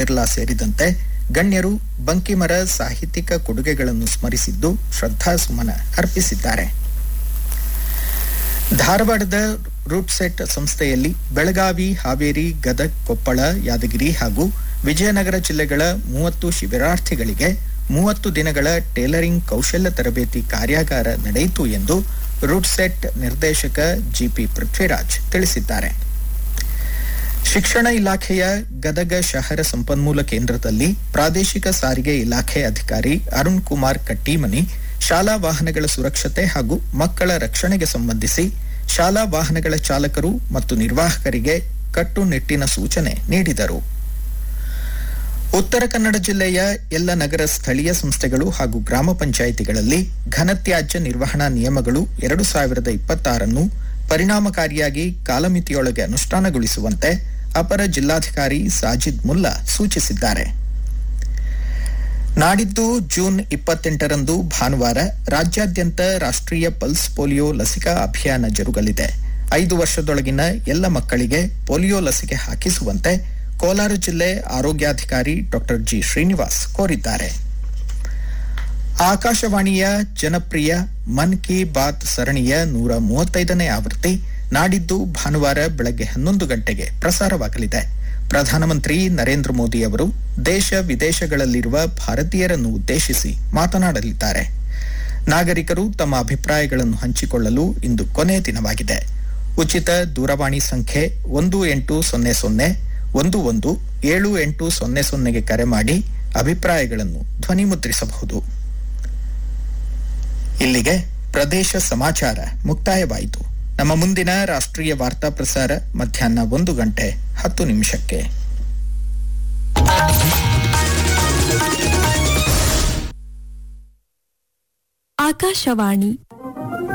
ಬಿರ್ಲಾ ಸೇರಿದಂತೆ ಗಣ್ಯರು ಬಂಕಿಮರ ಸಾಹಿತ್ಯಿಕ ಕೊಡುಗೆಗಳನ್ನು ಸ್ಮರಿಸಿದ್ದು ಶ್ರದ್ಧಾಸುಮನ ಅರ್ಪಿಸಿದ್ದಾರೆ ಧಾರವಾಡದ ರೂಟ್ಸೆಟ್ ಸಂಸ್ಥೆಯಲ್ಲಿ ಬೆಳಗಾವಿ ಹಾವೇರಿ ಗದಗ್ ಕೊಪ್ಪಳ ಯಾದಗಿರಿ ಹಾಗೂ ವಿಜಯನಗರ ಜಿಲ್ಲೆಗಳ ಮೂವತ್ತು ಶಿಬಿರಾರ್ಥಿಗಳಿಗೆ ಮೂವತ್ತು ದಿನಗಳ ಟೇಲರಿಂಗ್ ಕೌಶಲ್ಯ ತರಬೇತಿ ಕಾರ್ಯಾಗಾರ ನಡೆಯಿತು ಎಂದು ರೂಟ್ಸೆಟ್ ನಿರ್ದೇಶಕ ಜಿಪಿ ಪೃಥ್ವಿರಾಜ್ ತಿಳಿಸಿದ್ದಾರೆ ಶಿಕ್ಷಣ ಇಲಾಖೆಯ ಗದಗ ಶಹರ ಸಂಪನ್ಮೂಲ ಕೇಂದ್ರದಲ್ಲಿ ಪ್ರಾದೇಶಿಕ ಸಾರಿಗೆ ಇಲಾಖೆ ಅಧಿಕಾರಿ ಅರುಣ್ ಕುಮಾರ್ ಕಟ್ಟೀಮನಿ ಶಾಲಾ ವಾಹನಗಳ ಸುರಕ್ಷತೆ ಹಾಗೂ ಮಕ್ಕಳ ರಕ್ಷಣೆಗೆ ಸಂಬಂಧಿಸಿ ಶಾಲಾ ವಾಹನಗಳ ಚಾಲಕರು ಮತ್ತು ನಿರ್ವಾಹಕರಿಗೆ ಕಟ್ಟುನಿಟ್ಟಿನ ಸೂಚನೆ ನೀಡಿದರು ಉತ್ತರ ಕನ್ನಡ ಜಿಲ್ಲೆಯ ಎಲ್ಲ ನಗರ ಸ್ಥಳೀಯ ಸಂಸ್ಥೆಗಳು ಹಾಗೂ ಗ್ರಾಮ ಪಂಚಾಯಿತಿಗಳಲ್ಲಿ ಘನತ್ಯಾಜ್ಯ ನಿರ್ವಹಣಾ ನಿಯಮಗಳು ಎರಡು ಸಾವಿರದ ಇಪ್ಪತ್ತಾರನ್ನು ಪರಿಣಾಮಕಾರಿಯಾಗಿ ಕಾಲಮಿತಿಯೊಳಗೆ ಅನುಷ್ಠಾನಗೊಳಿಸುವಂತೆ ಅಪರ ಜಿಲ್ಲಾಧಿಕಾರಿ ಸಾಜಿದ್ ಮುಲ್ಲಾ ಸೂಚಿಸಿದ್ದಾರೆ ನಾಡಿದ್ದು ಜೂನ್ ಇಪ್ಪತ್ತೆಂಟರಂದು ಭಾನುವಾರ ರಾಜ್ಯಾದ್ಯಂತ ರಾಷ್ಟ್ರೀಯ ಪಲ್ಸ್ ಪೋಲಿಯೋ ಲಸಿಕಾ ಅಭಿಯಾನ ಜರುಗಲಿದೆ ಐದು ವರ್ಷದೊಳಗಿನ ಎಲ್ಲ ಮಕ್ಕಳಿಗೆ ಪೋಲಿಯೋ ಲಸಿಕೆ ಹಾಕಿಸುವಂತೆ ಕೋಲಾರ ಜಿಲ್ಲೆ ಆರೋಗ್ಯಾಧಿಕಾರಿ ಡಾಕ್ಟರ್ ಜಿ ಶ್ರೀನಿವಾಸ್ ಕೋರಿದ್ದಾರೆ ಆಕಾಶವಾಣಿಯ ಜನಪ್ರಿಯ ಮನ್ ಕಿ ಬಾತ್ ಸರಣಿಯ ನೂರ ಮೂವತ್ತೈದನೇ ಆವೃತ್ತಿ ನಾಡಿದ್ದು ಭಾನುವಾರ ಬೆಳಗ್ಗೆ ಹನ್ನೊಂದು ಗಂಟೆಗೆ ಪ್ರಸಾರವಾಗಲಿದೆ ಪ್ರಧಾನಮಂತ್ರಿ ನರೇಂದ್ರ ಮೋದಿ ಅವರು ದೇಶ ವಿದೇಶಗಳಲ್ಲಿರುವ ಭಾರತೀಯರನ್ನು ಉದ್ದೇಶಿಸಿ ಮಾತನಾಡಲಿದ್ದಾರೆ ನಾಗರಿಕರು ತಮ್ಮ ಅಭಿಪ್ರಾಯಗಳನ್ನು ಹಂಚಿಕೊಳ್ಳಲು ಇಂದು ಕೊನೆಯ ದಿನವಾಗಿದೆ ಉಚಿತ ದೂರವಾಣಿ ಸಂಖ್ಯೆ ಒಂದು ಎಂಟು ಸೊನ್ನೆ ಸೊನ್ನೆ ಒಂದು ಒಂದು ಏಳು ಎಂಟು ಸೊನ್ನೆ ಸೊನ್ನೆಗೆ ಕರೆ ಮಾಡಿ ಅಭಿಪ್ರಾಯಗಳನ್ನು ಧ್ವನಿಮುದ್ರಿಸಬಹುದು ಇಲ್ಲಿಗೆ ಪ್ರದೇಶ ಸಮಾಚಾರ ಮುಕ್ತಾಯವಾಯಿತು ನಮ್ಮ ಮುಂದಿನ ರಾಷ್ಟ್ರೀಯ ವಾರ್ತಾ ಪ್ರಸಾರ ಮಧ್ಯಾಹ್ನ ಒಂದು ಗಂಟೆ ಹತ್ತು ನಿಮಿಷಕ್ಕೆ ಆಕಾಶವಾಣಿ